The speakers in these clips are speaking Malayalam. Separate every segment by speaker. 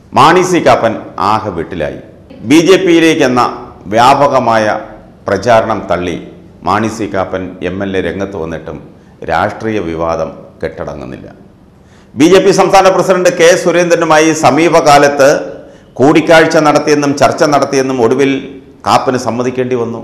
Speaker 1: മാണി സി കാപ്പൻ ആകെ വീട്ടിലായി ബി ജെ പിയിലേക്കെന്ന വ്യാപകമായ പ്രചാരണം തള്ളി Mani C Kappan M L A രംഗത്ത് വന്നിട്ടും രാഷ്ട്രീയ വിവാദം കെട്ടടങ്ങുന്നില്ല ബി ജെ പി സംസ്ഥാന പ്രസിഡന്റ് കെ സുരേന്ദ്രനുമായി സമീപകാലത്ത് കൂടിക്കാഴ്ച നടത്തിയെന്നും ചർച്ച നടത്തിയെന്നും ഒടുവിൽ കാപ്പന് സമ്മതിക്കേണ്ടി വന്നു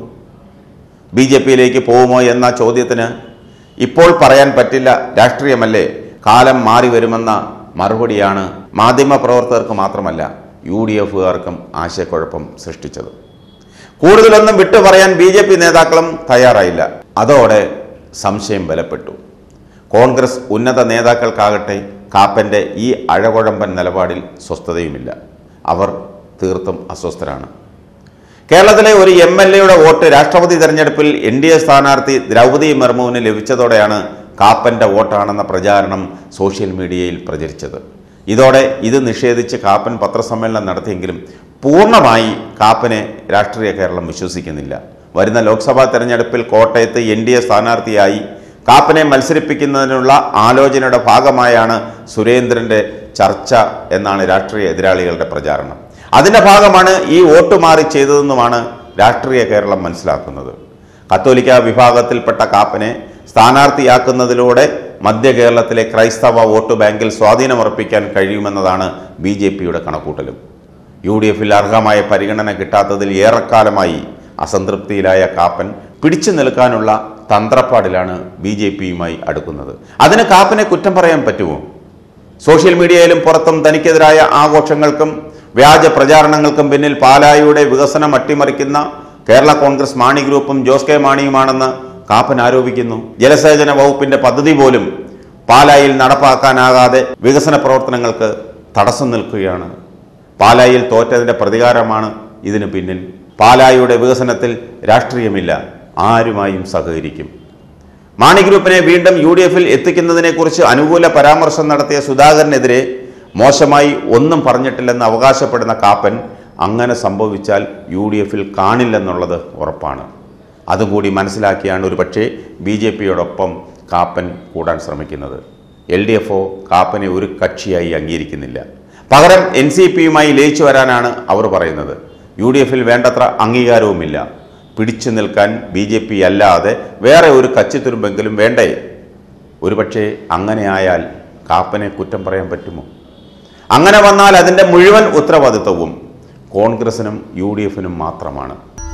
Speaker 1: ബി ജെ പിയിലേക്ക് പോകുമോ എന്ന ചോദ്യത്തിന് ഇപ്പോൾ പറയാൻ പറ്റില്ല രാഷ്ട്രീയമല്ലേ കാലം മാറി വരുമെന്ന മറുപടിയാണ് മാധ്യമപ്രവർത്തകർക്ക് മാത്രമല്ല യു ഡി എഫുകാർക്കും ആശയക്കുഴപ്പം സൃഷ്ടിച്ചത് കൂടുതലൊന്നും വിട്ടു പറയാൻ ബി ജെ പി നേതാക്കളും തയ്യാറായില്ല അതോടെ സംശയം ബലപ്പെട്ടു കോൺഗ്രസ് ഉന്നത നേതാക്കൾക്കാകട്ടെ കാപ്പൻ്റെ ഈ അഴകുഴമ്പൻ നിലപാടിൽ സ്വസ്ഥതയുമില്ല അവർ തീർത്തും അസ്വസ്ഥരാണ് കേരളത്തിലെ ഒരു എം എൽ എയുടെ വോട്ട് രാഷ്ട്രപതി തെരഞ്ഞെടുപ്പിൽ എൻ ഡി എ സ്ഥാനാർത്ഥി ദ്രൗപദി മുർമുവിന് ലഭിച്ചതോടെയാണ് കാപ്പൻ്റെ വോട്ടാണെന്ന പ്രചാരണം സോഷ്യൽ മീഡിയയിൽ പ്രചരിച്ചത് ഇതോടെ ഇത് നിഷേധിച്ച് കാപ്പൻ പത്രസമ്മേളനം നടത്തിയെങ്കിലും പൂർണ്ണമായി കാപ്പനെ രാഷ്ട്രീയ കേരളം വിശ്വസിക്കുന്നില്ല വരുന്ന ലോക്സഭാ തെരഞ്ഞെടുപ്പിൽ കോട്ടയത്ത് എൻ ഡി എ സ്ഥാനാർത്ഥിയായി കാപ്പനെ മത്സരിപ്പിക്കുന്നതിനുള്ള ആലോചനയുടെ ഭാഗമായാണ് സുരേന്ദ്രൻ്റെ ചർച്ച എന്നാണ് രാഷ്ട്രീയ എതിരാളികളുടെ പ്രചാരണം അതിൻ്റെ ഭാഗമാണ് ഈ വോട്ട് മാറി ചെയ്തതെന്നുമാണ് രാഷ്ട്രീയ കേരളം മനസ്സിലാക്കുന്നത് കത്തോലിക്ക വിഭാഗത്തിൽപ്പെട്ട കാപ്പനെ സ്ഥാനാർത്ഥിയാക്കുന്നതിലൂടെ മധ്യ കേരളത്തിലെ ക്രൈസ്തവ വോട്ട് ബാങ്കിൽ സ്വാധീനമുറപ്പിക്കാൻ കഴിയുമെന്നതാണ് ബി ജെ പിയുടെ കണക്കൂട്ടലും യു ഡി എഫിൽ അർഹമായ പരിഗണന കിട്ടാത്തതിൽ ഏറെക്കാലമായി അസംതൃപ്തിയിലായ കാപ്പൻ പിടിച്ചു നിൽക്കാനുള്ള തന്ത്രപ്പാടിലാണ് ബി ജെ പിയുമായി അടുക്കുന്നത് അതിന് കാപ്പനെ കുറ്റം പറയാൻ പറ്റുമോ സോഷ്യൽ മീഡിയയിലും പുറത്തും തനിക്കെതിരായ ആഘോഷങ്ങൾക്കും വ്യാജ പ്രചാരണങ്ങൾക്കും പിന്നിൽ പാലായുടെ വികസനം അട്ടിമറിക്കുന്ന കേരള കോൺഗ്രസ് മാണി ഗ്രൂപ്പും ജോസ് കെ മാണിയുമാണെന്ന് കാപ്പൻ ആരോപിക്കുന്നു ജലസേചന വകുപ്പിന്റെ പദ്ധതി പോലും പാലായിൽ നടപ്പാക്കാനാകാതെ വികസന പ്രവർത്തനങ്ങൾക്ക് തടസ്സം നിൽക്കുകയാണ് പാലായിൽ തോറ്റതിന്റെ പ്രതികാരമാണ് ഇതിന് പിന്നിൽ പാലായുടെ വികസനത്തിൽ രാഷ്ട്രീയമില്ല ആരുമായും സഹകരിക്കും മാണി ഗ്രൂപ്പിനെ വീണ്ടും യു ഡി എഫിൽ എത്തിക്കുന്നതിനെക്കുറിച്ച് അനുകൂല പരാമർശം നടത്തിയ സുധാകരനെതിരെ മോശമായി ഒന്നും പറഞ്ഞിട്ടില്ലെന്ന് അവകാശപ്പെടുന്ന കാപ്പൻ അങ്ങനെ സംഭവിച്ചാൽ യു ഡി എഫിൽ കാണില്ലെന്നുള്ളത് ഉറപ്പാണ് അതുകൂടി മനസ്സിലാക്കിയാണ് ഒരുപക്ഷെ ബി ജെ പിയോടൊപ്പം കാപ്പൻ കൂടാൻ ശ്രമിക്കുന്നത് എൽ ഡി എഫ് കാപ്പനെ ഒരു കക്ഷിയായി അംഗീകരിക്കുന്നില്ല പകരം എൻ സി പിയുമായി ലയിച്ചു വരാനാണ് അവർ പറയുന്നത് യു ഡി എഫിൽ വേണ്ടത്ര അംഗീകാരവുമില്ല പിടിച്ചു നിൽക്കാൻ ബി ജെ പി അല്ലാതെ വേറെ ഒരു കച്ചിത്തുരുമ്പെങ്കിലും വേണ്ടേ ഒരുപക്ഷെ അങ്ങനെ ആയാൽ കാപ്പനെ കുറ്റം പറയാൻ പറ്റുമോ അങ്ങനെ വന്നാൽ അതിൻ്റെ മുഴുവൻ ഉത്തരവാദിത്വവും കോൺഗ്രസിനും യു ഡി എഫിനും മാത്രമാണ്